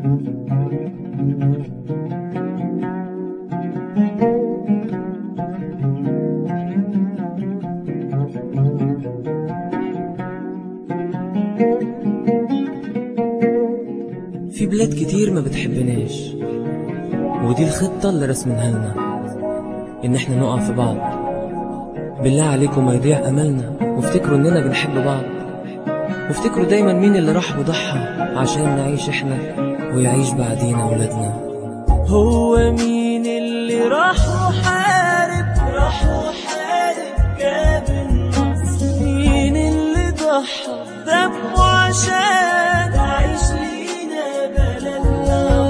في بلاد كتير ما بتحبناش ودي الخطة اللي رسمناها لنا إن إحنا نقع في بعض بالله عليكم ما يضيع أملنا وافتكروا إننا بنحب بعض وافتكروا دايما مين اللي راح وضحى عشان نعيش إحنا ويعيش بعدينا ولادنا هو مين اللي راح وحارب راح وحارب جاب النصر مين اللي ضحى دمه عشان تعيش لينا بلدنا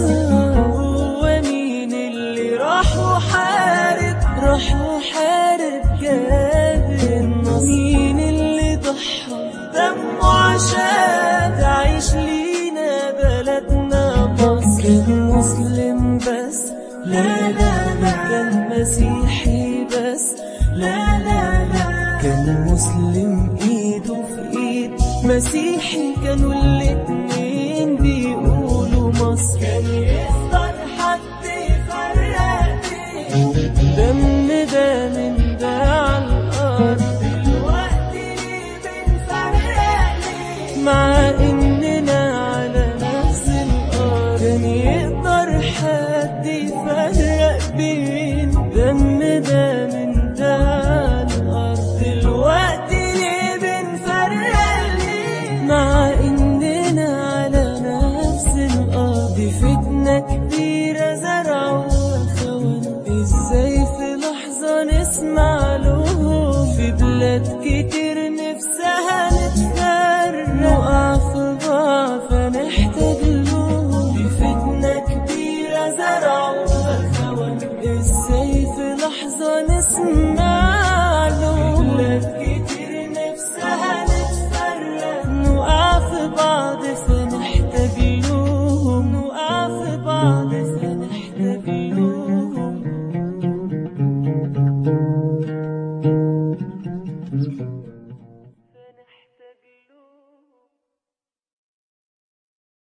هو مين اللي راح وحارب راح وحارب جاب النصر مين اللي ضحى دمه عشان تعيش لينا بلدنا مصر كان مسلم بس لا لا لا كان مسيحي بس لا لا لا كان مسلم ايده في ايد مسيحي كانوا الاتنين بيقولوا مصر كان يقدر حد يفرق بين دم ده من ده على الارض دلوقتي ليه بنفرق ليه مع اننا على نفس الارض كان يقدر حد يفرق بين دم ده من ده على الارض دلوقتي ليه بنفرق ليه مع اننا على نفس الارض دي فتنة كبيرة زرعوها خوانا ازاي في لحظة نسمع لهم في بلاد كتير نفسها نتفرق نقع في بعض فنحتاج لهم دي فتنة كبيرة زرعوها خوانا ازاي في لحظة نسمع لهم في بلاد كتير